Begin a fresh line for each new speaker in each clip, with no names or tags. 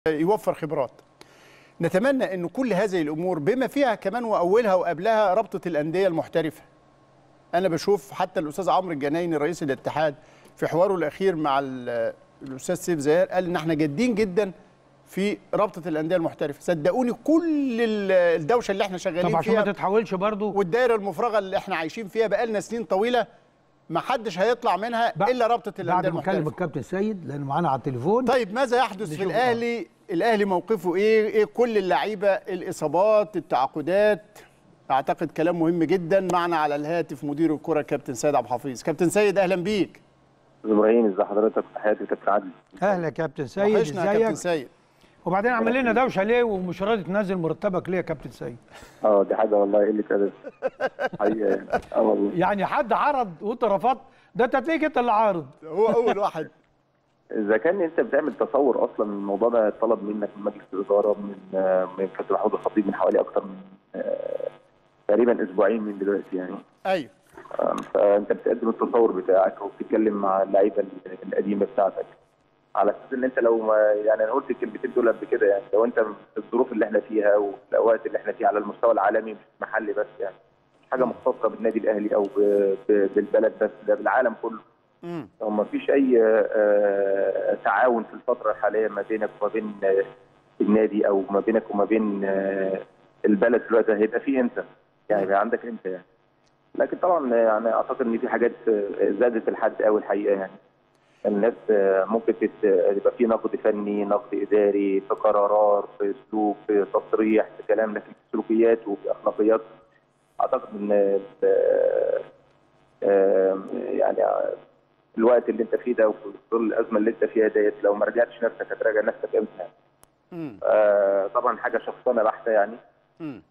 يوفر خبرات نتمنى أن كل هذه الأمور بما فيها كمان وأولها وقبلها رابطة الأندية المحترفة أنا بشوف حتى الأستاذ عمرو الجنايني رئيس الاتحاد في حواره الأخير مع ال- الأستاذ سيف زاهر قال إن احنا جادين جدا في رابطة الأندية المحترفة صدقوني كل ال- الدوشة اللي احنا
طب
شغالين
عشان ما
فيها
تتحولش برضو
والدائرة المفرغة اللي احنا عايشين فيها بقالنا سنين طويلة ما حدش هيطلع منها
بعد-
إلا رابطة
بعد
الأندية
ما نكلم
المحترفة
الكابتن سيد لانه معانا على التليفون
طيب ماذا يحدث في
نشوف
الاهلي الاهلي موقفه ايه ايه كل اللعيبه الاصابات التعاقدات اعتقد كلام مهم جدا معنا على الهاتف مدير الكره كابتن سيد عبد الحفيظ كابتن سيد اهلا بيك
استاذ ابراهيم ازي حضرتك تحياتي لكابتن عادل
اهلا يا كابتن سيد
وحشنا يا كابتن
ازيك
سيد
وبعدين عمل لنا دوشه ليه ومش راضي تنزل مرتبك ليه يا كابتن سيد
اه دي حاجه والله قله ادب حقيقه يعني اه والله
يعني حد عرض وانت رفضت ده انت تلاقيك انت اللي عارض
هو اول واحد
اذا كان انت بتعمل تصور اصلا من الموضوع ده طلب منك من مجلس الاداره من آه، من كابتن محمود الخطيب من حوالي اكتر من آه، تقريبا اسبوعين من دلوقتي يعني
ايوه
آه، فانت بتقدم التصور بتاعك وبتتكلم مع اللعيبه القديمه بتاعتك على اساس ان انت لو ما يعني انا قلت الكلمتين دول قبل كده يعني لو انت في الظروف اللي احنا فيها وفي الاوقات اللي احنا فيها على المستوى العالمي مش محلي بس يعني مش حاجه مختصه بالنادي الاهلي او ب- ب- بالبلد بس ده بالعالم كله
امم
وما فيش اي آه، تعاون في الفتره الحاليه ما بينك وما بين آه، النادي او ما بينك وما بين آه، البلد دلوقتي هيبقى فيه انت يعني يبقى عندك انت يعني لكن طبعا يعني اعتقد ان في حاجات آه، زادت الحد قوي الحقيقه يعني الناس آه، ممكن تت- يبقى في نقد فني نقد اداري في قرارات في اسلوب في تصريح في كلام لكن في سلوكيات وفي اخلاقيات اعتقد ان آه، آه، يعني الوقت اللي انت فيه ده وفي ظل الازمه اللي انت فيها ديت لو ما رجعتش نفسك هتراجع نفسك امتى؟
امم
آه طبعا حاجه شخصانه بحته يعني
امم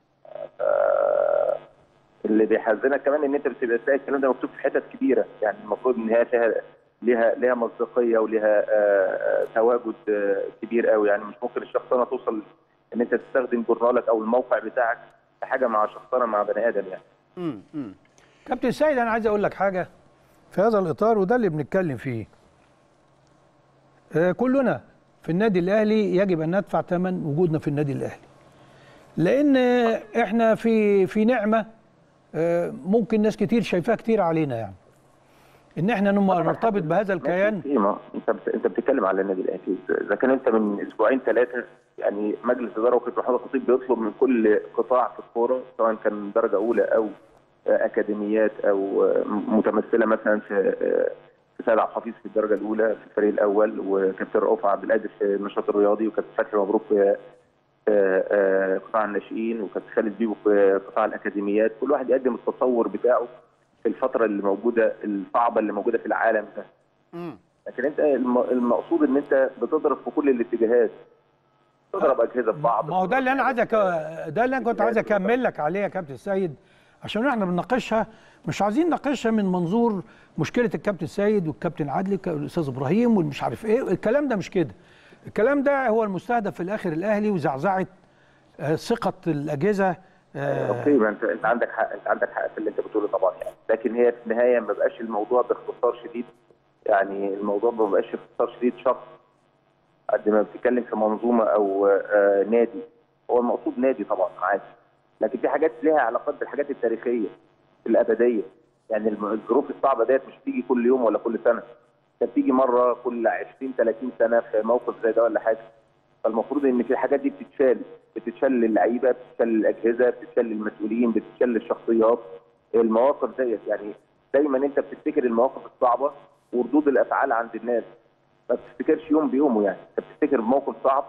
آه اللي بيحزنك كمان ان انت بتبقى تلاقي الكلام ده مكتوب في حتت كبيره يعني المفروض ان هي فيها ليها ليها مصداقيه وليها آه آه، تواجد آه كبير قوي يعني مش ممكن الشخصانه توصل ان انت تستخدم جورنالك او الموقع بتاعك في حاجه مع شخصانه مع بني ادم يعني
امم امم
كابتن سيد انا عايز اقول لك حاجه في هذا الاطار وده اللي بنتكلم فيه آه، كلنا في النادي الاهلي يجب ان ندفع ثمن وجودنا في النادي الاهلي لان آه، احنا في في نعمه آه، ممكن ناس كتير شايفاها كتير علينا يعني ان احنا نم- نرتبط بهذا الكيان
ماشي، ما انت بت- انت بتتكلم على النادي الاهلي اذا كان انت من اسبوعين ثلاثه يعني مجلس اداره وكابتن محمد الخطيب بيطلب من كل قطاع في الكوره سواء كان درجه اولى او آه، اكاديميات او آه، متمثله مثلا في آه، في سيد عبد الحفيظ في الدرجه الاولى في الفريق الاول وكابتن رؤوف عبد القادر في النشاط الرياضي وكابتن فتحي مبروك في آه، آه، قطاع الناشئين وكابتن خالد بيبو في قطاع الاكاديميات كل واحد يقدم التصور بتاعه في الفتره اللي موجوده الصعبه اللي موجوده في العالم ده
امم
لكن انت الم- المقصود ان انت بتضرب في كل الاتجاهات تضرب اجهزه في بعض
ما هو ده اللي انا عايز أك... ده اللي انا كنت عايز اكمل لك عليه يا كابتن سيد عشان احنا بنناقشها مش عايزين نناقشها من منظور مشكله الكابتن سيد والكابتن عدلي والاستاذ ابراهيم والمش عارف ايه الكلام ده مش كده الكلام ده هو المستهدف في الاخر الاهلي وزعزعه آه، ثقه الاجهزه آه،
اوكي ما انت انت عندك حق انت عندك حق في اللي انت بتقوله طبعا يعني لكن هي في النهايه ما بقاش الموضوع باختصار شديد يعني الموضوع ما بقاش باختصار شديد شخص قد ما بتتكلم في منظومه او آه نادي هو المقصود نادي طبعا عادي لكن في حاجات ليها علاقات بالحاجات التاريخيه الابديه يعني الم- الظروف الصعبه ديت مش بتيجي كل يوم ولا كل سنه ده بتيجي مره كل 20 30 سنه في موقف زي ده ولا حاجه فالمفروض ان في الحاجات دي بتتشال بتتشال للعيبه بتتشال للاجهزه بتتشال للمسؤولين بتتشال للشخصيات المواقف ديت يعني دايما انت بتفتكر المواقف الصعبه وردود الافعال عند الناس ما بتفتكرش يوم بيومه يعني انت بتفتكر موقف صعب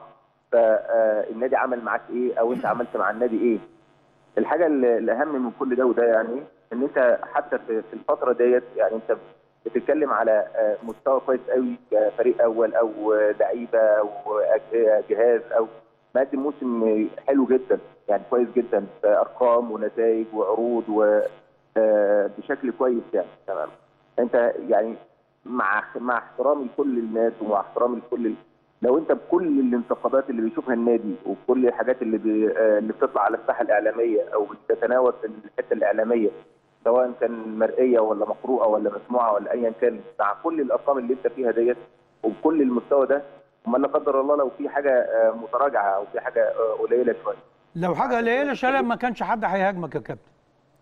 فالنادي عمل معاك ايه او انت عملت مع النادي ايه الحاجه اللي- الاهم من كل ده وده يعني ان انت حتى في في الفتره ديت يعني انت بتتكلم على آه، مستوى كويس قوي كفريق اول او آه، لعيبه او أج- جهاز او مقدم موسم حلو جدا يعني كويس جدا بارقام ونتائج وعروض وبشكل كويس يعني تمام انت يعني مع مع احترامي لكل الناس ومع احترامي لكل ال- لو انت بكل الانتقادات اللي بيشوفها النادي وكل الحاجات اللي بي... آه، اللي بتطلع على الساحه الاعلاميه او بتتناول في الحته الاعلاميه سواء كان مرئيه ولا مقروءه ولا مسموعه ولا ايا كان مع كل الارقام اللي انت فيها ديت وبكل المستوى ده امال لا قدر الله لو في حاجه آه، متراجعه او في حاجه آه، قليله شويه
لو حاجه قليله شلل ما كانش حد هيهاجمك يا كابتن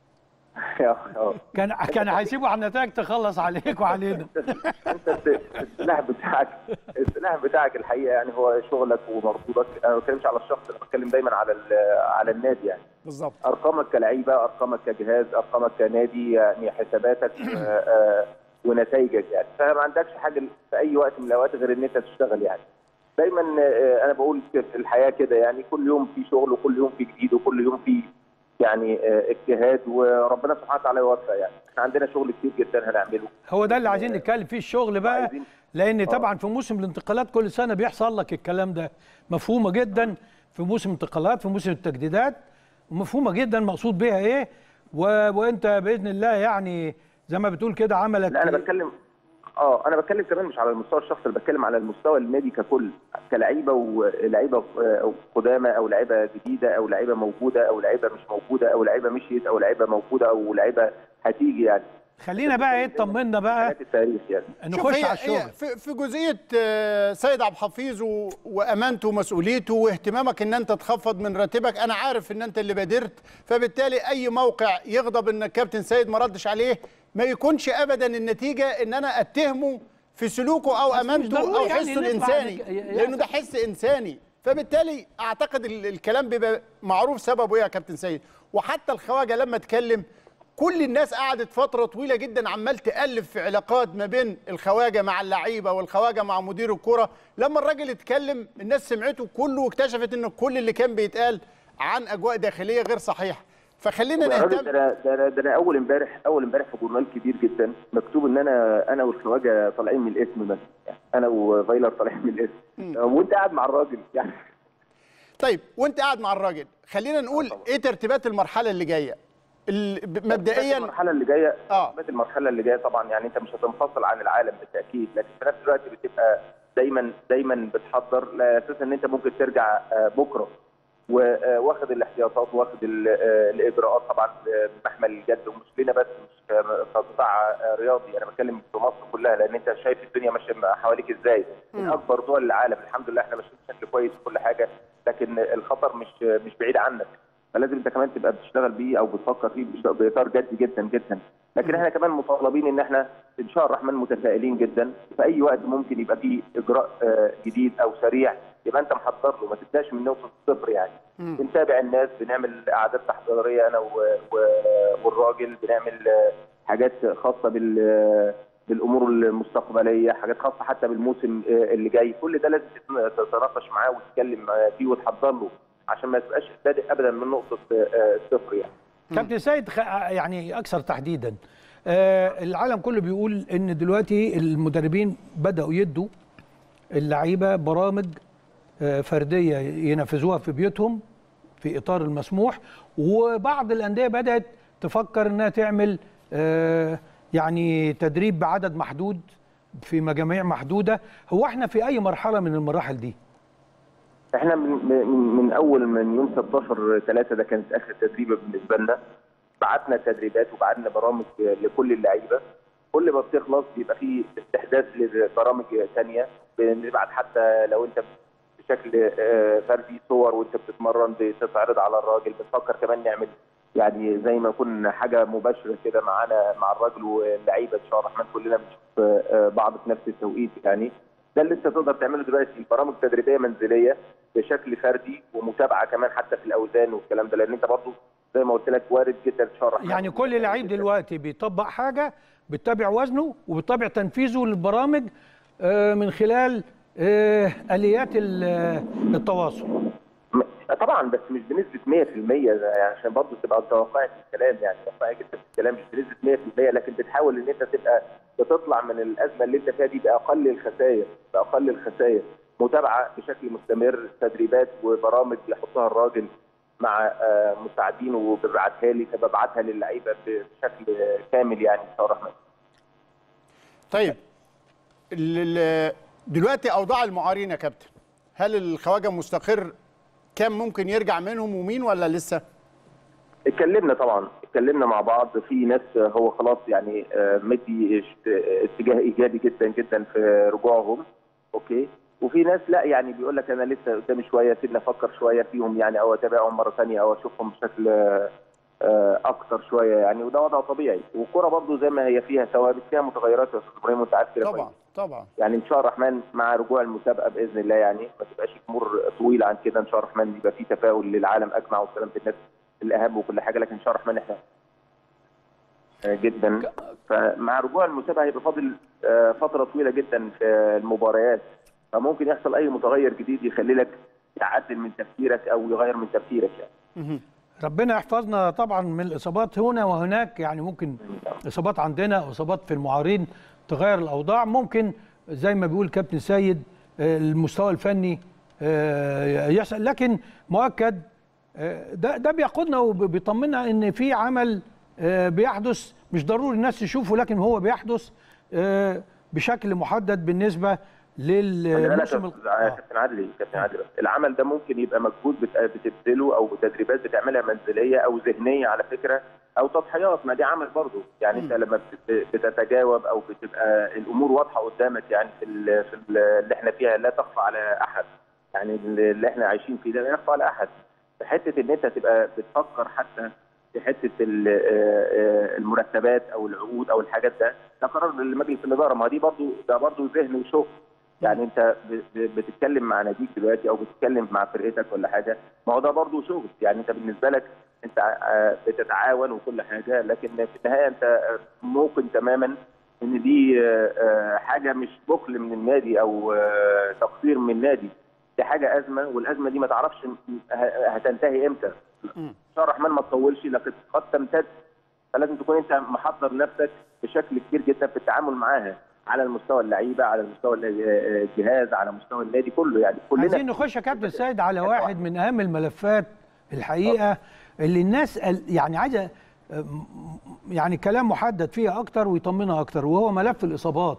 آه.
كان كان هيسيبوا على النتائج تخلص عليك وعلينا
انت الس- السلاح بتاعك السلاح بتاعك الحقيقه يعني هو شغلك ومردودك انا ما بتكلمش على الشخص انا بتكلم دايما على ال- على النادي يعني
بالظبط
ارقامك كلعيبه ارقامك كجهاز ارقامك كنادي يعني حساباتك آه، آه، ونتائجك يعني فما عندكش حاجه في اي وقت من الاوقات غير ان انت تشتغل يعني دايما آه، انا بقول في الحياه كده يعني كل يوم في شغل وكل يوم في جديد وكل يوم في يعني آه، اجتهاد وربنا سبحانه وتعالى يوفق يعني احنا عندنا شغل كتير جدا هنعمله
هو ده اللي عايزين نتكلم فيه الشغل بقى
عايزين-
لان
آه.
طبعا في موسم الانتقالات كل سنه بيحصل لك الكلام ده مفهومه جدا في موسم الانتقالات في موسم التجديدات ومفهومه جدا مقصود بيها ايه و... وانت باذن الله يعني زي ما بتقول كده عملك
لا انا بتكلم اه انا بتكلم كمان مش على المستوى الشخصي انا بتكلم على المستوى النادي ككل كلعيبه ولعيبه آه، قدامى او لعيبه جديده او لعيبه موجوده او لعيبه مش موجوده او لعيبه مشيت او لعيبه موجوده او لعيبه هتيجي يعني
خلينا بقى ايه اطمنا بقى
حاجات التاريخ يعني
شوف
نخش
هي
على الشغل
هي في, في جزئيه آه، سيد عبد الحفيظ و- وامانته ومسؤوليته واهتمامك ان انت تخفض من راتبك انا عارف ان انت اللي بادرت فبالتالي اي موقع يغضب ان الكابتن سيد ما ردش عليه ما يكونش ابدا النتيجه ان انا اتهمه في سلوكه او امانته
ضروري
او
يعني
حسه
نطلع
الانساني
نك- ي-
لانه ده حس انساني فبالتالي اعتقد ال- الكلام بيبقى معروف سببه ايه يا كابتن سيد وحتى الخواجه لما اتكلم كل الناس قعدت فتره طويله جدا عمال تالف في علاقات ما بين الخواجه مع اللعيبه والخواجه مع مدير الكره لما الراجل اتكلم الناس سمعته كله واكتشفت ان كل اللي كان بيتقال عن اجواء داخليه غير صحيحه فخلينا
يا راجل
نهتم
ده انا ده انا ده انا اول امبارح اول امبارح في جورنال كبير جدا مكتوب ان انا انا والخواجه طالعين من الاسم مثلا يعني انا وفايلر طالعين من الاسم وانت قاعد مع الراجل يعني
طيب وانت قاعد مع الراجل خلينا نقول ايه ترتيبات المرحله اللي جايه ال- ب- مبدئيا
المرحله اللي جايه
آه.
بقت المرحله اللي جايه طبعا يعني انت مش هتنفصل عن العالم بالتاكيد لكن في نفس الوقت بتبقى دايما دايما بتحضر لاساس ان انت ممكن ترجع آه، بكره واخد الاحتياطات واخد ال- آه، الاجراءات طبعا آه، بمحمل الجد ومش لنا بس مش ك- كقطاع آه، رياضي انا بتكلم في مصر كلها لان انت شايف الدنيا ماشيه حواليك ازاي من اكبر دول العالم الحمد لله احنا ماشيين بشكل كويس وكل حاجه لكن الخطر مش مش بعيد عنك فلازم انت كمان تبقى بتشتغل بيه او بتفكر فيه بش- باطار جدي جدا جدا لكن احنا كمان مطالبين ان احنا ان شاء الرحمن متفائلين جدا في اي وقت ممكن يبقى فيه اجراء آه، جديد او سريع يبقى انت محضر له ما تبداش من نقطه الصفر يعني بنتابع الناس بنعمل قعدات تحضيريه انا و- و- والراجل بنعمل آه، حاجات خاصه بال آه، بالامور المستقبليه حاجات خاصه حتى بالموسم آه، اللي جاي كل ده لازم تتن- تتناقش معاه وتتكلم معاه فيه وتحضر له عشان ما تبقاش بادئ ابدا من نقطه آه، الصفر يعني
كابتن سيد خ- يعني اكثر تحديدا آه العالم كله بيقول ان دلوقتي المدربين بداوا يدوا اللعيبه برامج آه فرديه ينفذوها في بيوتهم في اطار المسموح وبعض الانديه بدات تفكر انها تعمل آه يعني تدريب بعدد محدود في مجاميع محدوده هو احنا في اي مرحله من المراحل دي
احنا من, من, من اول من يوم 16 3 ده كانت اخر تدريبه بالنسبه لنا بعتنا تدريبات وبعتنا برامج لكل اللعيبه كل ما بتخلص بيبقى في استحداث لبرامج ثانيه بنبعت حتى لو انت بشكل آه، فردي صور وانت بتتمرن بتتعرض على الراجل بنفكر كمان نعمل يعني زي ما يكون حاجه مباشره كده معانا مع الراجل واللعيبه ان شاء الله الرحمن كلنا بنشوف آه، بعض في نفس التوقيت يعني ده اللي انت تقدر تعمله دلوقتي برامج تدريبيه منزليه بشكل فردي ومتابعه كمان حتى في الاوزان والكلام ده لان انت برضه زي ما قلت لك وارد جدا ان شاء الله
يعني كل لعيب دلوقتي بيطبق حاجه بتتابع وزنه وبتتابع تنفيذه للبرامج آه، من خلال آه، اليات ال- آه، التواصل
م- طبعا بس مش بنسبه 100% ده يعني عشان برضه تبقى انت واقعي في الكلام يعني واقعي جدا في الكلام مش بنسبه 100% لكن بتحاول ان انت تبقى بتطلع من الازمه اللي انت فيها دي باقل الخسائر باقل الخسائر متابعه بشكل مستمر تدريبات وبرامج يحطها الراجل مع آه، مساعدينه وببعتها لي فببعتها للعيبه بشكل كامل يعني ان شاء الله الرحمن
طيب ال- ال- دلوقتي اوضاع المعارين يا كابتن هل الخواجه مستقر كم ممكن يرجع منهم ومين ولا لسه
اتكلمنا طبعا اتكلمنا مع بعض في ناس هو خلاص يعني آه، مدي اشت- اتجاه ايجابي جدا جدا في رجوعهم اوكي وفي ناس لا يعني بيقول لك انا لسه قدامي شويه سيبني افكر شويه فيهم يعني او اتابعهم مره ثانيه او اشوفهم بشكل آه، اكتر شويه يعني وده وضع طبيعي والكره برضو زي ما هي فيها ثوابت فيها متغيرات يا استاذ ابراهيم وانت عارف كده
طبعا
كويس.
طبعا
يعني ان شاء الله الرحمن مع رجوع المسابقه باذن الله يعني ما تبقاش الامور طويله عن كده ان شاء الله الرحمن يبقى في تفاؤل للعالم اجمع وسلامه الناس الاهم وكل حاجه لكن ان شاء الله الرحمن احنا آه، جدا فمع رجوع المسابقه هيبقى فاضل آه، فتره طويله جدا في المباريات فممكن يحصل اي متغير جديد يخلي لك تعدل من تفكيرك او يغير من تفكيرك يعني
مهم.
ربنا يحفظنا طبعا من الاصابات هنا وهناك يعني ممكن اصابات عندنا او اصابات في المعارين تغير الاوضاع ممكن زي ما بيقول كابتن سيد آه، المستوى الفني آه، يحصل لكن مؤكد آه، ده ده بيقودنا وبيطمنا ان في عمل آه، بيحدث مش ضروري الناس تشوفه لكن هو بيحدث آه، بشكل محدد بالنسبه
خلي بالك
للموسم
يا أستاذ- يا كابتن عادل كابتن عادل العمل ده ممكن يبقى مجهود بت- بتبذله او تدريبات بتعملها منزليه او ذهنيه على فكره او تضحيات ما دي عمل برضه يعني انت لما بت- بتتجاوب او بتبقى الامور واضحه قدامك يعني في ال- في ال- اللي احنا فيها لا تخفى على احد يعني اللي احنا عايشين فيه ده لا يخفى على احد في حته ان انت تبقى بتفكر حتى في حته ال- آه، آه، المرتبات او العقود او الحاجات ده ده قرار لمجلس الاداره ما دي برضه ده برضه ذهن وشغل يعني انت ب- ب- بتتكلم مع ناديك دلوقتي او بتتكلم مع فرقتك ولا حاجه ما هو ده برضه شغل يعني انت بالنسبه لك انت آه، بتتعاون وكل حاجه لكن في النهايه انت آه، موقن تماما ان دي آه، آه، حاجه مش بخل من النادي او آه، تقصير من النادي دي حاجه ازمه والازمه دي ما تعرفش م- ه- هتنتهي امتى ان شاء الله الرحمن ما تطولش لكن قد تمتد فلازم تكون انت محضر نفسك بشكل كبير جدا في التعامل معاها على المستوى اللعيبه على مستوى ال- الجهاز على مستوى النادي كله يعني
عايزين
كلنا
نخش يا كابتن سيد على واحد من اهم الملفات الحقيقه اللي الناس ال- يعني عايزه أم، يعني كلام محدد فيها اكتر ويطمنها اكتر وهو ملف الاصابات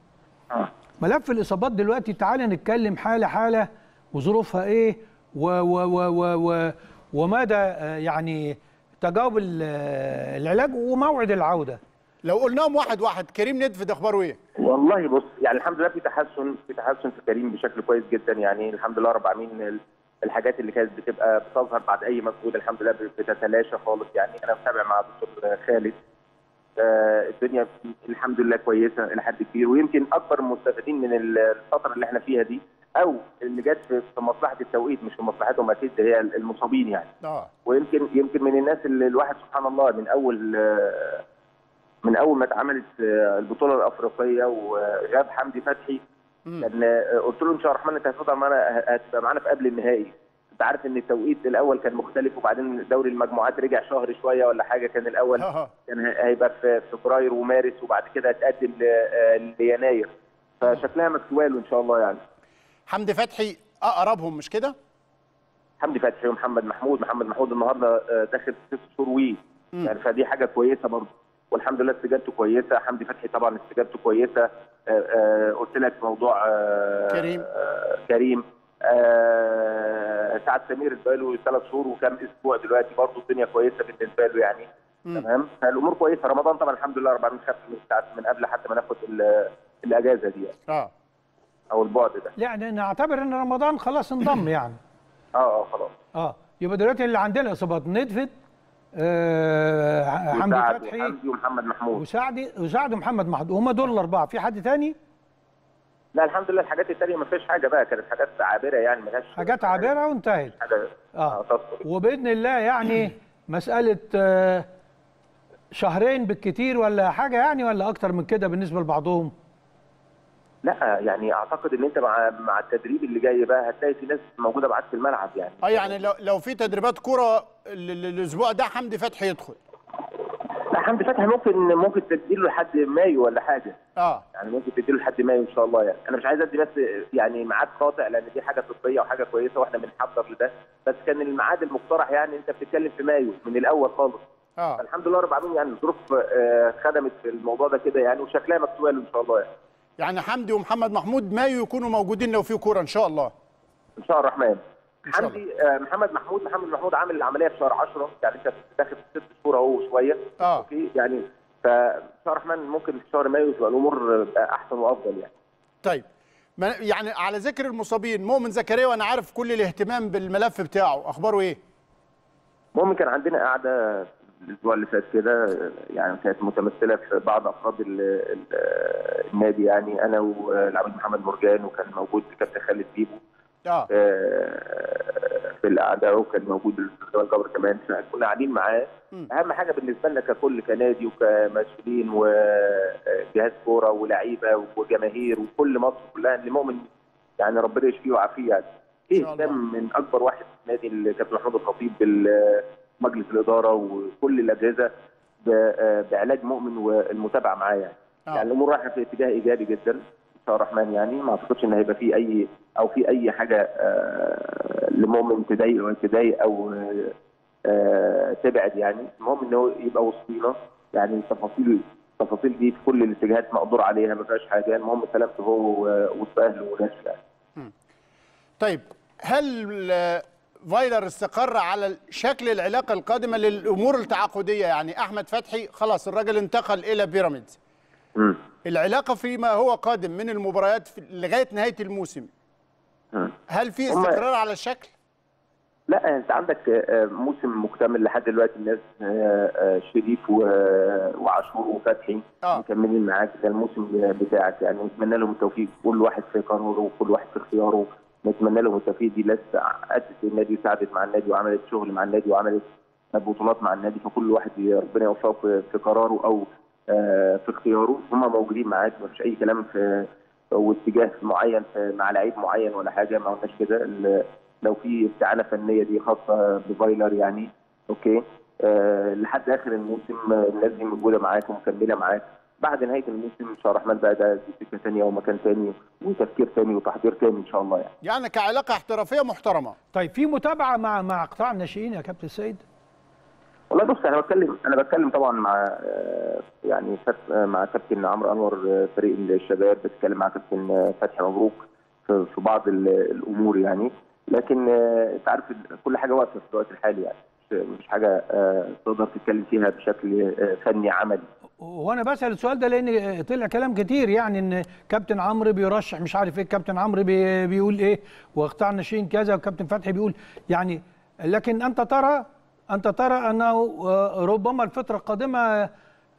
آه.
ملف الاصابات دلوقتي تعالى نتكلم حاله حاله وظروفها ايه و و و و و ومدى آه، يعني تجاوب ال- آه، العلاج وموعد العوده
لو قلناهم واحد واحد كريم ندفد اخباره ايه؟
والله بص يعني الحمد لله في تحسن في تحسن في كريم بشكل كويس جدا يعني الحمد لله رب العالمين ال- الحاجات اللي كانت بتبقى بتظهر بعد اي مجهود الحمد لله بتتلاشى خالص يعني انا متابع مع الدكتور خالد آه، الدنيا الحمد لله كويسه الى حد كبير ويمكن اكبر المستفيدين من ال- الفتره اللي احنا فيها دي او اللي جت في في مصلحه التوقيت مش في مصلحتهم اكيد هي المصابين يعني
اه
ويمكن يمكن من الناس اللي الواحد سبحان الله من اول آه، من اول ما اتعملت آه، البطوله الافريقيه وغاب حمدي فتحي
مم.
كان آه، قلت له ان شاء الله الرحمن انت هتفضل معانا هتبقى معانا في قبل النهائي انت عارف ان التوقيت الاول كان مختلف وبعدين دوري المجموعات رجع شهر شويه ولا حاجه كان الاول
آه.
كان هي- هيبقى في فبراير ومارس وبعد كده هتقدم ل- آه، ليناير فشكلها مكتوبه له ان شاء الله يعني
حمدي فتحي اقربهم مش كده؟
حمدي فتحي ومحمد محمود محمد محمود النهارده آه، داخل في ست شهور وي
مم.
يعني فدي حاجه كويسه برضه والحمد لله استجابته كويسه حمدي فتحي طبعا استجابته كويسه آه، آه، قلت لك موضوع آه،
كريم.
آه، كريم آه، سعد سمير بقاله ثلاث شهور وكام اسبوع دلوقتي برضه الدنيا كويسه بالنسبه له يعني
مم.
تمام فالامور كويسه رمضان طبعا الحمد لله رب العالمين خف من ساعه من قبل حتى ما ناخد ال- الاجازه دي يعني
اه
او البعد ده
يعني نعتبر ان رمضان خلاص انضم يعني
اه اه خلاص
اه يبقى دلوقتي اللي عندنا اصابات ندفد آه حمدي
وسعد
فتحي
وحمدي ومحمد محمود
وسعدي وسعد ومحمد محمود هم دول الاربعه في حد تاني
لا الحمد لله الحاجات التانية ما فيش حاجة بقى كانت حاجات عابرة يعني ملهاش
حاجات عابره وانتهت
حاجة
اه
تذكر
وباذن الله يعني مساله آه شهرين بالكتير ولا حاجه يعني ولا اكتر من كده بالنسبه لبعضهم
لا يعني اعتقد ان انت مع مع التدريب اللي جاي بقى هتلاقي في ناس موجودة معاك في الملعب يعني
اه يعني لو لو في تدريبات كرة ال- ال- الاسبوع ده حمدي فتحي يدخل
لا حمدي فتحي ممكن ممكن تديله لحد مايو ولا حاجة
اه
يعني ممكن تديله لحد مايو ان شاء الله يعني انا مش عايز ادي بس يعني ميعاد قاطع لان دي حاجة طبية وحاجة كويسة واحنا بنحضر لده بس كان الميعاد المقترح يعني انت بتتكلم في مايو من الاول خالص
اه
فالحمد لله رب العالمين يعني الظروف آه، خدمت في الموضوع ده كده يعني وشكلها مكتوبه له ان شاء الله يعني
يعني حمدي ومحمد محمود مايو يكونوا موجودين لو في كوره ان شاء الله
ان شاء الله الرحمن
إن شاء
حمدي آه، محمد محمود محمد محمود عامل العمليه في شهر 10 يعني انت داخل في ست شهور اهو شويه
اه
اوكي يعني فان شاء الله الرحمن ممكن في شهر مايو تبقى الامور آه، احسن وافضل يعني
طيب ما- يعني على ذكر المصابين مؤمن زكريا وانا عارف كل الاهتمام بالملف بتاعه اخباره ايه
المهم كان عندنا قاعده الاسبوع اللي فات كده يعني كانت متمثله في بعض افراد ال- ال- النادي يعني انا والعميد محمد مرجان وكان موجود كابتن خالد بيبو
اه
آه، في القعده وكان موجود الاستاذ جمال جبر كمان كنا قاعدين معاه
مم.
اهم حاجه بالنسبه لنا ككل كنادي وكمسؤولين وجهاز كوره ولاعيبه وجماهير وكل مصر كلها ان مؤمن يعني ربنا يشفيه ويعافيه يعني
إن
في
شاء الله.
اهتمام من اكبر واحد في نادي الكابتن محمود الخطيب مجلس الاداره وكل الاجهزه ب- بعلاج مؤمن والمتابعه معاه يعني.
آه.
يعني الامور رايحه في اتجاه ايجابي جدا ان شاء الله الرحمن يعني ما اعتقدش ان هيبقى في اي او في اي حاجه آه، لمؤمن تضايق او تضايق او آه، آه، تبعد يعني المهم ان هو يبقى وسطينا يعني التفاصيل التفاصيل دي في كل الاتجاهات مقدور عليها ما فيهاش حاجه المهم سلامته هو و- وسط اهله وناسه يعني.
طيب هل آه، فايلر استقر على شكل العلاقه القادمه للامور التعاقديه يعني احمد فتحي خلاص الراجل انتقل الى بيراميدز
مم.
العلاقه فيما هو قادم من المباريات في لغايه نهايه الموسم
مم.
هل في
هم-
استقرار على الشكل
لا انت عندك آه، موسم مكتمل لحد دلوقتي الناس آه، آه، شريف و- وعاشور وفتحي
آه.
مكملين معاك ده الموسم بتاعك يعني نتمنى لهم التوفيق كل واحد في قراره وكل واحد في اختياره نتمنى لهم التوفيق دي ناس اسست النادي وساعدت مع النادي وعملت شغل مع النادي وعملت بطولات مع النادي فكل واحد ربنا يوفقه في- في قراره او آه، في اختياره هم موجودين معاك مفيش اي كلام في واتجاه معين في- مع لعيب معين ولا حاجه ما قلناش كده ال- لو في استعانه فنيه دي خاصه بفايلر يعني اوكي آه لحد اخر الموسم آه، الناس دي موجوده معاك ومكمله معاك بعد نهايه الموسم ان شاء الله الرحمن بقى ده دي سكه ثانيه ومكان ثاني وتفكير ثاني وتحضير ثاني ان شاء الله يعني
يعني كعلاقه احترافيه محترمه
طيب في متابعه مع مع قطاع الناشئين يا كابتن سيد
والله بص انا بتكلم انا بتكلم طبعا مع آه، يعني كاب- آه، مع كابتن عمرو انور آه، فريق الشباب بتكلم مع كابتن آه، فتحي مبروك في في بعض ال- الامور يعني لكن آه، انت عارف ال- كل حاجه واقفه في الوقت الحالي يعني مش- مش حاجه آه، تقدر تتكلم فيها بشكل آه، فني عملي
وانا بسال السؤال ده لان طلع كلام كتير يعني ان كابتن عمرو بيرشح مش عارف ايه كابتن عمرو بي بيقول ايه وقطاع الناشئين كذا وكابتن فتحي بيقول يعني لكن انت ترى انت ترى انه آه، ربما الفتره القادمه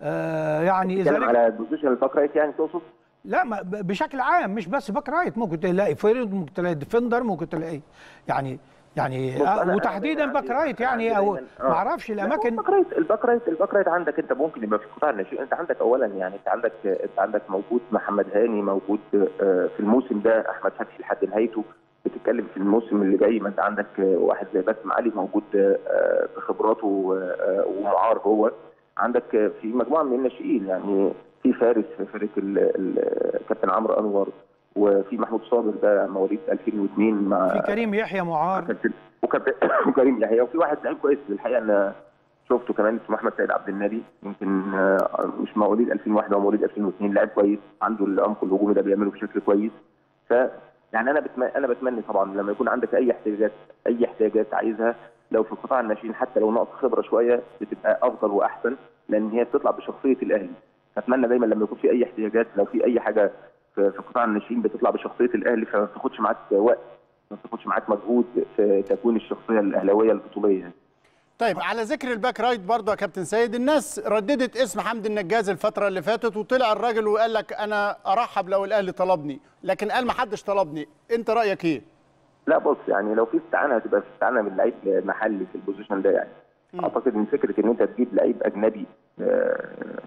آه، يعني اذا
بتتكلم
رجع-
على بوزيشن الباك رايت يعني تقصد؟
لا ما ب- بشكل عام مش بس باك رايت ممكن تلاقي فيرد ممكن تلاقي ديفندر ممكن تلاقي يعني يعني
بص،
آه
أنا-
وتحديدا
أنا
باك
عندي-
رايت
أنا
يعني
عندي
او
دايماً-
ما
آه.
اعرفش
لا، هو
الاماكن
الباك رايت الباك رايت الباك رايت عندك انت ممكن يبقى في قطاع الناشئين انت عندك اولا يعني انت عندك انت عندك موجود محمد هاني موجود آه، في الموسم ده احمد فتحي لحد نهايته بتتكلم في الموسم اللي جاي ما انت عندك آه، واحد زي باسم علي موجود آه، بخبراته آه، ومعار هو عندك آه، في مجموعه من الناشئين يعني في فارس في فرقه ال- ال- كابتن عمرو انور وفي محمود صابر ده مواليد 2002 مع
في كريم يحيى معار
كابتن وكابتن وكريم يحيى وفي واحد لعيب كويس الحقيقه انا شفته كمان اسمه احمد سيد عبد النبي يمكن آه، مش مواليد 2001 هو مواليد 2002 لعيب كويس عنده العمق الهجومي ده بيعمله بشكل كويس ف يعني انا بتمنى انا بتمنى طبعا لما يكون عندك اي احتياجات اي احتياجات عايزها لو في قطاع الناشئين حتى لو ناقص خبره شويه بتبقى افضل واحسن لان هي بتطلع بشخصيه الاهلي اتمنى دايما لما يكون في اي احتياجات لو في اي حاجه في في قطاع الناشئين بتطلع بشخصيه الاهلي فما بتاخدش معاك وقت ما بتاخدش معاك مجهود في تكوين الشخصيه الاهلاويه البطوليه يعني.
طيب على ذكر الباك رايت برضه يا كابتن سيد الناس رددت اسم حمدي النجاز الفتره اللي فاتت وطلع الراجل وقال لك انا ارحب لو الاهلي طلبني لكن قال ما حدش طلبني انت رايك ايه
لا بص يعني لو في استعانه هتبقى في استعانه من لعيب محلي في البوزيشن ده يعني
مم.
اعتقد ان فكره ان انت تجيب لعيب اجنبي آه،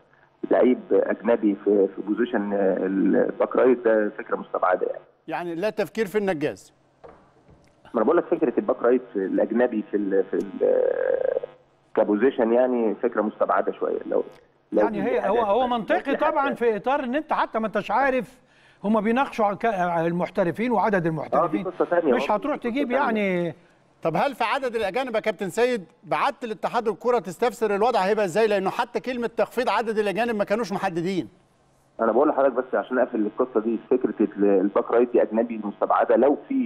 لعيب اجنبي في في بوزيشن آه، الباك رايت ده فكره مستبعده يعني
يعني لا تفكير في النجاز
ما انا بقول لك فكره الباك رايت الاجنبي في ال في ال كبوزيشن يعني فكره مستبعده شويه لو لو
يعني
في
هي
حاجة-
هو هو
لو
منطقي
في حاجة-
طبعا في اطار ان انت حتى ما انتش عارف هم بيناقشوا على الك- على المحترفين وعدد المحترفين
قصة تانية
مش
برضه،
هتروح
دي قصة
تجيب
تانية.
يعني
طب هل في عدد الاجانب يا كابتن سيد بعت لاتحاد الكره تستفسر الوضع هيبقى ازاي لانه حتى كلمه تخفيض عدد الاجانب ما كانوش محددين
انا بقول لحضرتك بس عشان اقفل القصه دي فكره ال- الباك رايت دي اجنبي مستبعده لو في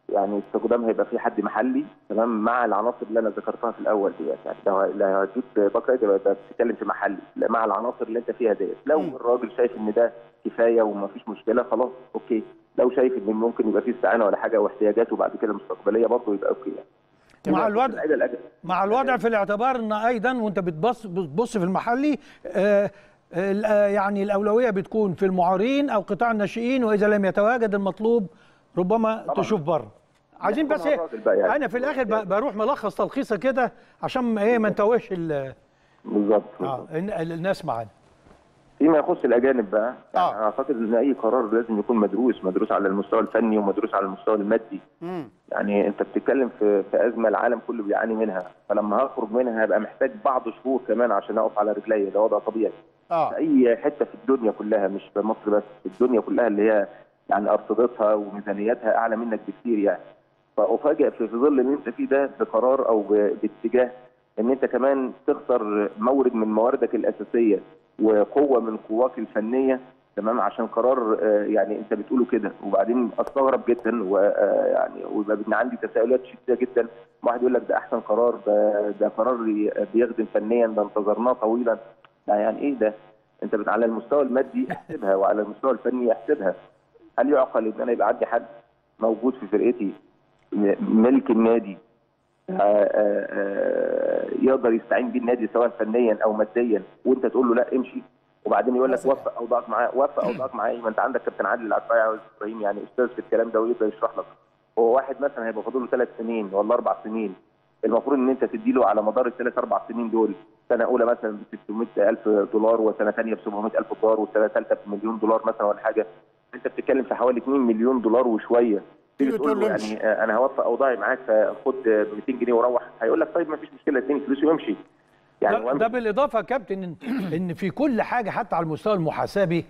يعني استخدام هيبقى في حد محلي تمام مع العناصر اللي انا ذكرتها في الاول ديت يعني لو لو هتجيب بكره يبقى يبقى بتتكلم في محلي لا، مع العناصر اللي انت فيها ديت لو
مم.
الراجل شايف ان ده كفايه ومفيش مشكله خلاص اوكي لو شايف ان ممكن يبقى في استعانه ولا حاجه واحتياجاته بعد كده مستقبليه برضه يبقى اوكي يعني
مع
إنما
الوضع
اللعيبة الأجل-
مع الوضع في الاعتبار ان ايضا وانت بتبص بتبص في المحلي آه ال- آه، يعني الاولويه بتكون في المعارين او قطاع الناشئين واذا لم يتواجد المطلوب ربما
طبعاً.
تشوف بره عايزين
يحكم
بس
على
ايه
الراجل بقى يعني.
انا في الاخر ب- بروح ملخص تلخيصه كده عشان ايه ما نتوهش ال-
بالظبط
اه الن- الناس معانا
فيما يخص الاجانب بقى يعني
آه.
انا اعتقد ان اي قرار لازم يكون مدروس مدروس على المستوى الفني ومدروس على المستوى المادي
مم.
يعني انت بتتكلم في في ازمه العالم كله بيعاني منها فلما هخرج منها هبقى محتاج بعض شهور كمان عشان اقف على رجلي ده وضع طبيعي في
اه
اي حته في الدنيا كلها مش في مصر بس في الدنيا كلها اللي هي يعني ارصدتها وميزانياتها اعلى منك بكتير يعني فافاجئ في في ظل اللي انت فيه ده بقرار او ب- باتجاه ان انت كمان تخسر مورد من مواردك الاساسيه وقوه من قواك الفنيه تمام عشان قرار آه، يعني انت بتقوله كده وبعدين استغرب جدا ويعني ويبقى بن- عندي تساؤلات شديده جدا واحد يقول لك ده احسن قرار ده ده قرار ي- بيخدم فنيا ده انتظرناه طويلا لا يعني ايه ده؟ انت بت- على المستوى المادي احسبها وعلى المستوى الفني احسبها هل يعقل ان انا يبقى عندي حد موجود في فرقتي م- ملك النادي آه، آه، آه، يقدر يستعين بيه النادي سواء فنيا او ماديا وانت تقول له لا امشي وبعدين يقول لك
مثلاً.
وفق اوضاعك معاه وفق اوضاعك معاه إيه؟ ما انت عندك كابتن عادل العطايا ابراهيم يعني استاذ في الكلام ده ويقدر يشرح لك هو واحد مثلا هيبقى فاضل له ثلاث سنين ولا اربع سنين المفروض ان انت تدي له على مدار الثلاث اربع سنين دول سنه اولى مثلا ب 600 الف دولار وسنه ثانيه ب 700 الف دولار والسنه الثالثه بمليون دولار مثلا ولا حاجه انت بتتكلم في حوالي 2 مليون دولار وشويه تيجي
تيجي
تقول
تقول
له
له امشي.
يعني آه، انا هوفق اوضاعي معاك فخد آه، 200 جنيه وروح هيقول لك طيب ما فيش مشكله اديني فلوسي وامشي يعني
ده,
وامشي.
ده بالاضافه يا كابتن ان, إن في كل حاجه حتى على المستوى المحاسبي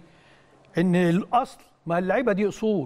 ان الاصل ما اللعيبه دي اصول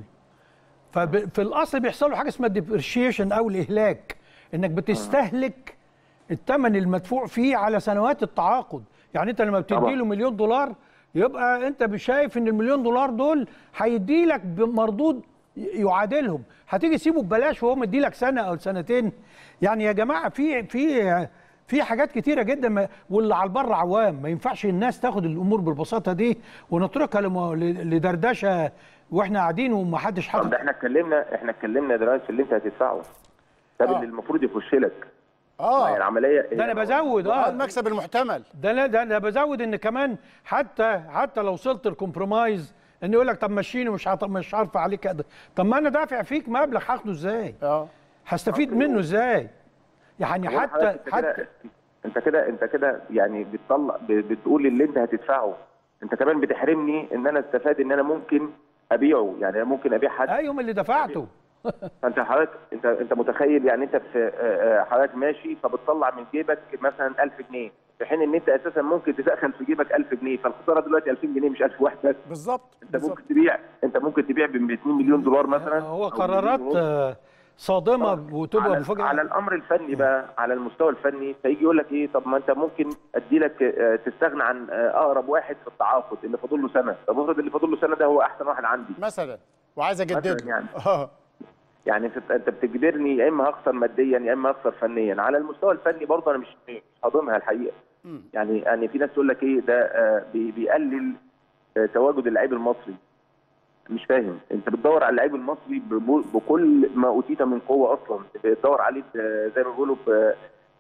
ففي الاصل بيحصل له حاجه اسمها ديبريشيشن او الاهلاك انك بتستهلك الثمن المدفوع فيه على سنوات التعاقد يعني انت لما بتدي
طبعا.
له مليون دولار يبقى انت شايف ان المليون دولار دول هيدي لك مردود يعادلهم هتيجي تسيبه ببلاش وهو مدي لك سنه او سنتين يعني يا جماعه في في في حاجات كتيره جدا ما واللي على البر عوام ما ينفعش الناس تاخد الامور بالبساطه دي ونتركها لم- لدردشه واحنا قاعدين ومحدش
طب
حاطط
ده احنا اتكلمنا احنا اتكلمنا دلوقتي في اللي انت هتدفعه طب
آه.
اللي المفروض يخش لك ما هي
اه
العمليه
ده انا بزود
آه،
اه
المكسب المحتمل
ده لا ده انا بزود ان كمان حتى حتى لو وصلت الكومبرومايز ان يقول لك طب مشيني مش هط- مش هرفع عليك كده طب ما انا دافع فيك مبلغ هاخده ازاي؟
اه
هستفيد منه ازاي؟ يعني
هو
حتى
حضرتك انت
حتى
كده- انت كده انت كده يعني بتطلع ب- بتقول اللي انت هتدفعه انت كمان بتحرمني ان انا استفاد ان انا ممكن ابيعه يعني انا ممكن ابيع حد
ايوه من اللي دفعته
فانت حضرتك انت انت متخيل يعني انت في آه، آه، حضرتك ماشي فبتطلع من جيبك مثلا 1000 جنيه في حين ان انت اساسا ممكن تدخل في جيبك 1000 جنيه فالخساره دلوقتي 2000 جنيه مش 1000 واحد بس
بالظبط
انت
بالظبط
ممكن تبيع انت ممكن تبيع ب 2 مليون دولار مثلا
هو
أو
قرارات
مليون ونص.
آه، صادمه وتبقى
على,
مفاجاه
على الامر الفني بقى على المستوى الفني فيجي يقول لك ايه طب ما انت ممكن ادي لك آه، تستغنى عن آه، اقرب واحد في التعاقد اللي فاضل له سنه طب افرض اللي فاضل له سنه ده هو احسن واحد عندي
مثلا وعايز اجدده
مثلاً يعني.
اه
يعني انت انت بتجبرني يا اما هخسر ماديا يا اما هخسر فنيا على المستوى الفني برضه انا مش مش هضمها الحقيقه
مم.
يعني يعني في ناس تقول لك ايه ده آه، بي- بيقلل آه، تواجد اللعيب المصري مش فاهم انت بتدور على اللعيب المصري بب- بكل ما اوتيت من قوه اصلا بتدور عليه ب- زي ما بيقولوا ب-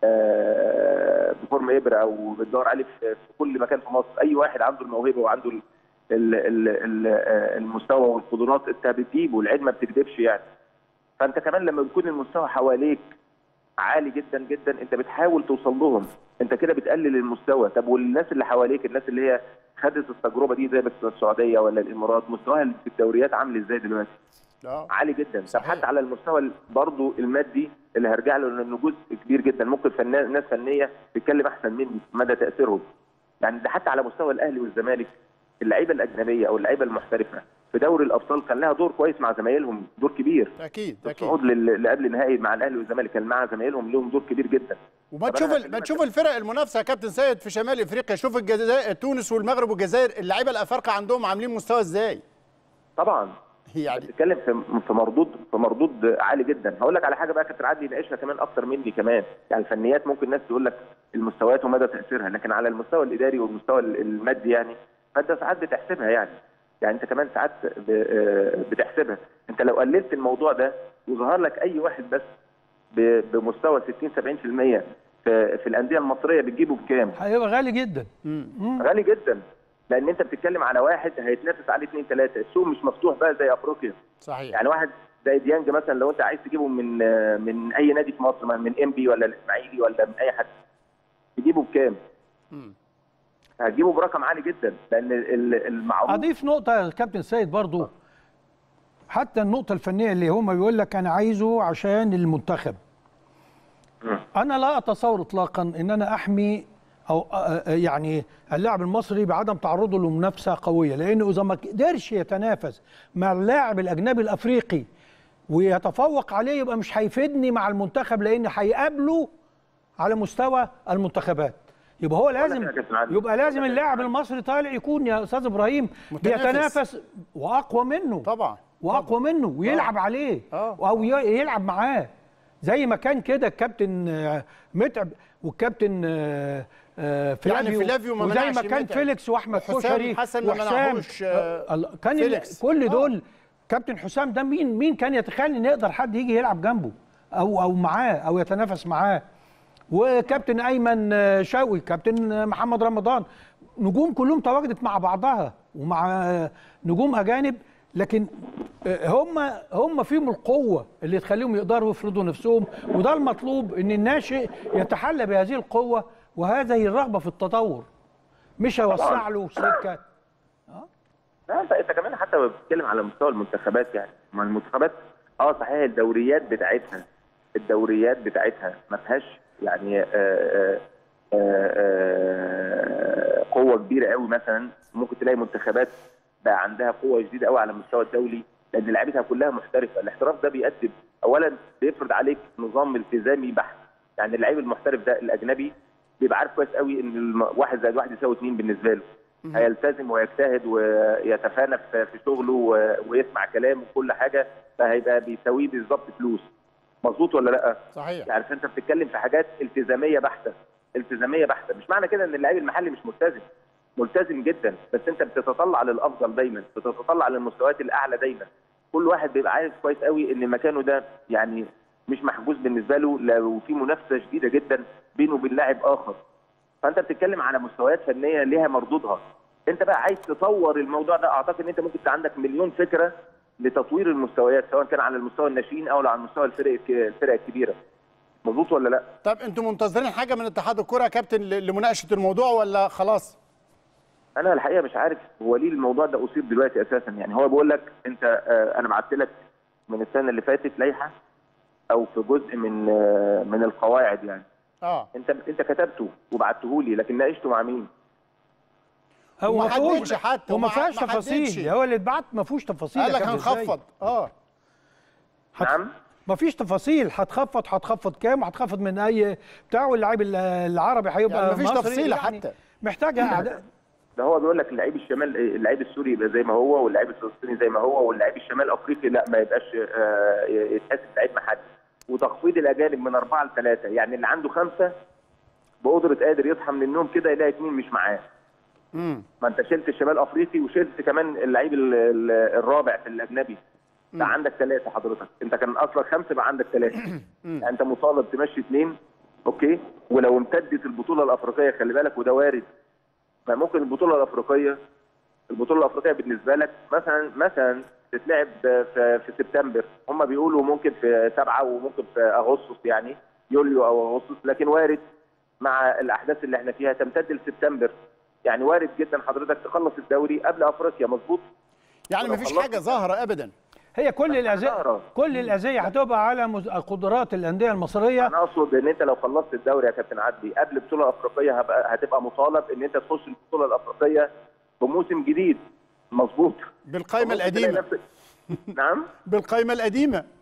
آه، بفورم ابره او بتدور عليه في في كل مكان في مصر اي واحد عنده الموهبه وعنده ال- ال- ال- ال- آه، المستوى والقدرات انت بتجيبه العيد ما بتكذبش يعني فانت كمان لما بيكون المستوى حواليك عالي جدا جدا انت بتحاول توصل لهم انت كده بتقلل المستوى طب والناس اللي حواليك الناس اللي هي خدت التجربه دي زي بس السعوديه ولا الامارات مستواها في الدوريات عامل ازاي دلوقتي
اه
عالي جدا طب
صحيح.
حتى على المستوى برضه المادي اللي هرجع له لانه جزء كبير جدا ممكن فنان ناس فنيه تتكلم احسن مني مدى تاثيرهم يعني ده حتى على مستوى الاهلي والزمالك اللعيبه الاجنبيه او اللعيبه المحترفه في دوري الابطال كان لها دور كويس مع زمايلهم دور كبير
اكيد اكيد
الصعود لل- اللي قبل النهائي مع الاهلي والزمالك كان مع زمايلهم لهم دور كبير جدا
وما
طب
تشوف
أنا
ال- ما
هكلمك
تشوف الفرق المنافسه يا كابتن سيد في شمال افريقيا شوف الجزائر تونس والمغرب والجزائر اللعيبه الافارقه عندهم عاملين مستوى ازاي
طبعا
يعني
بتتكلم في في مردود في مردود عالي جدا هقول لك على حاجه بقى كابتن عادل يناقشها كمان اكتر مني كمان يعني الفنيات ممكن الناس تقول لك المستويات ومدى تاثيرها لكن على المستوى الاداري والمستوى المادي يعني فانت ساعات بتحسبها يعني يعني انت كمان ساعات ب- آه، بتحسبها انت لو قللت الموضوع ده وظهر لك اي واحد بس ب- بمستوى 60 70% في في الانديه المصريه بتجيبه بكام؟
هيبقى غالي جدا
غالي جدا لان انت بتتكلم على واحد هيتنافس عليه اثنين ثلاثه السوق مش مفتوح بقى زي افريقيا
صحيح
يعني واحد زي ديانج مثلا لو انت عايز تجيبه من من اي نادي في مصر من ام بي ولا الاسماعيلي ولا من اي حد تجيبه بكام؟
مم.
هتجيبه برقم عالي جدا لان ال- المعروف
اضيف نقطه يا كابتن سيد برضو حتى النقطه الفنيه اللي هم بيقول لك انا عايزه عشان المنتخب
مم.
انا لا اتصور اطلاقا ان انا احمي او آه، آه، يعني اللاعب المصري بعدم تعرضه لمنافسه قويه لانه اذا ما قدرش يتنافس مع اللاعب الاجنبي الافريقي ويتفوق عليه يبقى مش هيفيدني مع المنتخب لان هيقابله على مستوى المنتخبات يبقى هو لازم
يا كابتن عادل.
يبقى لازم اللاعب المصري طالع يكون يا استاذ ابراهيم
متنافس.
بيتنافس واقوى منه
طبعا
واقوى منه ويلعب عليه
آه.
او ي- يلعب معاه زي ما كان كده الكابتن آه، متعب والكابتن آه، آه، فلافيو
فلافيو ما
وزي ما
منعش
كان
متعب.
فيليكس واحمد
وحسام
كشري
حسن ما
وحسام
منعهوش، آه،
آه، الله- كان ال-
فيليكس.
كل
آه.
دول كابتن حسام ده مين مين كان يتخيل ان يقدر حد يجي يلعب جنبه او او معاه او يتنافس معاه وكابتن ايمن آه، شوقي كابتن آه، محمد رمضان نجوم كلهم تواجدت مع بعضها ومع آه، نجوم اجانب لكن آه، هم هم فيهم القوه اللي تخليهم يقدروا يفرضوا نفسهم وده المطلوب ان الناشئ يتحلى بهذه القوه وهذه الرغبه في التطور مش هيوسع له سكه
لا انت انت كمان حتى بتتكلم على مستوى المنتخبات يعني ما المنتخبات اه صحيح الدوريات بتاعتها الدوريات بتاعتها ما فيهاش يعني آه آه آه آه قوه كبيره قوي مثلا ممكن تلاقي منتخبات بقى عندها قوه شديده قوي على المستوى الدولي لان لعيبتها كلها محترفه الاحتراف ده بيقدم اولا بيفرض عليك نظام التزامي بحت يعني اللعيب المحترف ده الاجنبي بيبقى عارف كويس قوي ان الم- واحد زائد واحد يساوي اثنين بالنسبه له هيلتزم ويجتهد ويتفانى في في شغله و- ويسمع كلام وكل حاجه فهيبقى بيساويه بالظبط فلوس مظبوط ولا لا؟
صحيح
يعني انت بتتكلم في حاجات التزاميه بحته التزاميه بحته مش معنى كده ان اللعيب المحلي مش ملتزم ملتزم جدا بس انت بتتطلع للافضل دايما بتتطلع للمستويات الاعلى دايما كل واحد بيبقى عارف كويس قوي ان مكانه ده يعني مش محجوز بالنسبه له لو في منافسه شديده جدا بينه وبين لاعب اخر فانت بتتكلم على مستويات فنيه ليها مردودها انت بقى عايز تطور الموضوع ده اعتقد ان انت ممكن يبقى عندك مليون فكره لتطوير المستويات سواء كان على المستوى الناشئين او على مستوى الفرق الك- الفرق الكبيره مظبوط ولا لا؟
طب انتوا منتظرين حاجه من اتحاد الكره يا كابتن ل- لمناقشه الموضوع ولا خلاص
انا الحقيقه مش عارف هو ليه الموضوع ده اثير دلوقتي اساسا يعني هو بيقول لك انت آه، انا بعت لك من السنه اللي فاتت لائحه او في جزء من آه، من القواعد يعني
اه
انت انت كتبته وبعته لي لكن ناقشته مع مين؟
هو
وما
ما فيهوش
حددش حتى،
وما
وما
فيهاش
ما حددش.
تفاصيل هو اللي اتبعت ما فيهوش تفاصيل
قال
يا
لك
كابتن سيد.
هنخفض اه
هت-
نعم
ما فيش تفاصيل هتخفض هتخفض كام وهتخفض من اي بتاع واللاعب ال- العربي هيبقى
يعني مفيش
مصري
تفصيلة
يعني
حتى.
محتاجه أعداء.
ده هو بيقول لك اللعيب الشمال اللعيب السوري يبقى زي ما هو واللعيب الفلسطيني زي ما هو واللعيب الشمال افريقي لا ما يبقاش آه، يتحسب لعيب محلي وتخفيض الاجانب من اربعه لثلاثه يعني اللي عنده خمسه بقدره قادر يصحى من النوم كده يلاقي اثنين مش معاه
امم
ما انت شلت الشمال افريقي وشلت كمان اللعيب ال- ال- الرابع في الاجنبي ده عندك ثلاثه حضرتك انت كان اصلك خمسه بقى عندك ثلاثه يعني انت مطالب تمشي اثنين اوكي ولو امتدت البطوله الافريقيه خلي بالك وده وارد ما ممكن البطوله الافريقيه البطوله الافريقيه بالنسبه لك مثلا مثلا تتلعب في, في سبتمبر هم بيقولوا ممكن في سبعه وممكن في اغسطس يعني يوليو او اغسطس لكن وارد مع الاحداث اللي احنا فيها تمتد لسبتمبر يعني وارد جدا حضرتك تخلص الدوري قبل افريقيا مظبوط
يعني
ولو
مفيش
خلصت-
حاجه ظاهره ابدا
هي كل الاذيه
ظاهرة.
كل الاذيه هتبقى على مز- قدرات الانديه المصريه
انا اقصد ان انت لو خلصت الدوري يا كابتن عدلي قبل البطوله الافريقيه هبقى هتبقى مطالب ان انت تخش البطوله الافريقيه بموسم جديد مظبوط
بالقائمه
ممكن تلاقي
القديمه
نفسك- نعم
بالقائمه القديمه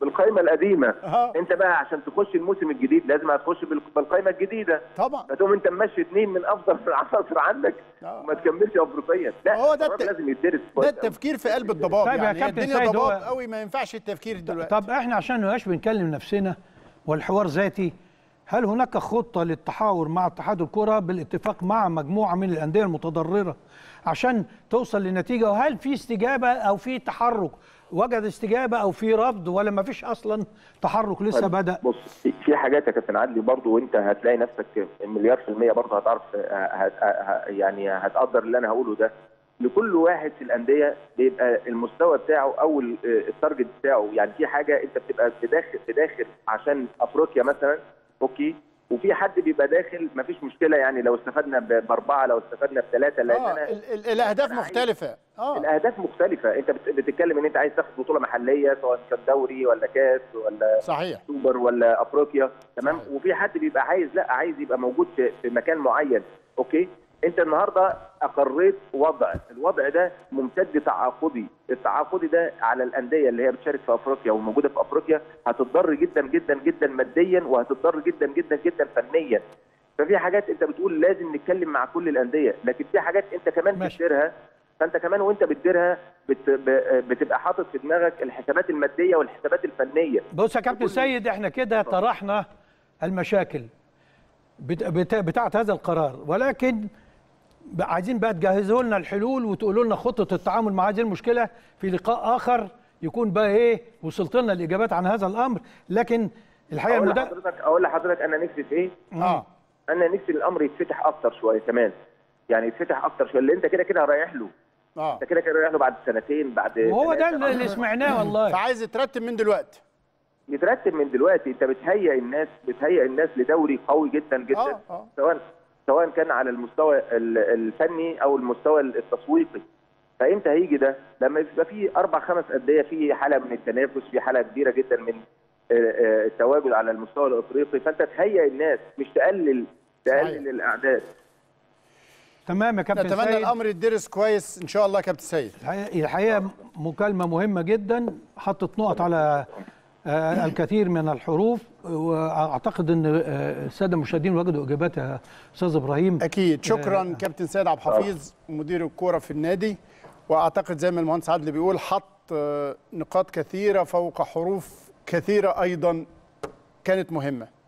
بالقائمه القديمه
آه.
انت بقى عشان تخش الموسم الجديد لازم هتخش بال- بالقائمه الجديده
طبعا
فتقوم انت ممشي اثنين من افضل العناصر عندك
آه.
وما تكملش افريقيا لا
هو ده
القرار
الت-
لازم يدرس
ده
كويس
التفكير في قلب الضباب
طيب يا
يعني
كابتن
الدنيا
سيد، هو-
ضباب قوي ما ينفعش التفكير دلوقتي
طب احنا عشان ما نبقاش بنكلم نفسنا والحوار ذاتي هل هناك خطه للتحاور مع اتحاد الكره بالاتفاق مع مجموعه من الانديه المتضرره عشان توصل لنتيجه وهل في استجابه او في تحرك وجد استجابه او في رفض ولا ما فيش اصلا تحرك لسه
طيب،
بدا
بص في- في حاجات يا كابتن عدلي برضو وانت هتلاقي نفسك مليار في المية برضو هتعرف ه- هت- ه- يعني هتقدر اللي انا هقوله ده لكل واحد في الانديه بيبقى المستوى بتاعه او ال- التارجت بتاعه يعني في حاجه انت بتبقى بداخل بداخل عشان افريقيا مثلا اوكي وفي حد بيبقى داخل مفيش مشكله يعني لو استفدنا ب- باربعه لو استفدنا بثلاثه لان
اه
انا
ال- ال- الاهداف
أنا عايز-
مختلفه اه
الاهداف مختلفه انت بت- بتتكلم ان انت عايز تاخد بطوله محليه سواء كان دوري ولا كاس ولا
صحيح
سوبر ولا افريقيا تمام
صحيح.
وفي حد بيبقى عايز لا عايز يبقى موجود في, في مكان معين اوكي انت النهارده اقريت وضع الوضع ده ممتد تعاقدي التعاقدي ده على الانديه اللي هي بتشارك في افريقيا وموجوده في افريقيا هتضر جدا جدا جدا ماديا وهتضر جدا جدا جدا فنيا ففي حاجات انت بتقول لازم نتكلم مع كل الانديه لكن في حاجات انت كمان
ماشي.
بتديرها فانت كمان وانت بتديرها بت... ب- بتبقى حاطط في دماغك الحسابات الماديه والحسابات الفنيه
بص يا كابتن سيد احنا كده طرحنا المشاكل بت- بت- بتاعه هذا القرار ولكن ب- عايزين بقى تجهزوا لنا الحلول وتقولوا لنا خطه التعامل مع هذه المشكله في لقاء اخر يكون بقى ايه وصلت لنا الاجابات عن هذا الامر لكن الحقيقه
اقول
المدا...
لحضرتك اقول لحضرتك انا نفسي في ايه؟
اه
انا نفسي الامر يتفتح اكتر شويه كمان يعني يتفتح اكتر شويه اللي انت كده كده رايح له
اه
انت كده كده رايح له بعد سنتين بعد
وهو ده
ثلاثة.
اللي اللي سمعناه والله
فعايز يترتب من دلوقتي
يترتب من دلوقتي انت بتهيئ الناس بتهيئ الناس لدوري قوي جدا جدا
اه اه
سواء سواء كان على المستوى ال- الفني او المستوى التسويقي فامتى هيجي ده؟ لما يبقى في اربع خمس انديه في حاله من التنافس في حاله كبيره جدا من آه، آه، التواجد على المستوى الافريقي فانت تهيئ الناس مش تقلل
صحيح.
تقلل الاعداد
تمام يا كابتن
نتمنى
سيد
الامر يدرس كويس ان شاء الله يا كابتن سيد
الحقيقة- الحقيقه مكالمه مهمه جدا حطت نقط على آه، الكثير من الحروف واعتقد ان آه، الساده المشاهدين وجدوا اجابات يا استاذ ابراهيم
اكيد شكرا كابتن سيد عبد الحفيظ مدير الكوره في النادي واعتقد زي ما المهندس عادل بيقول حط آه، نقاط كثيره فوق حروف كثيره ايضا كانت مهمه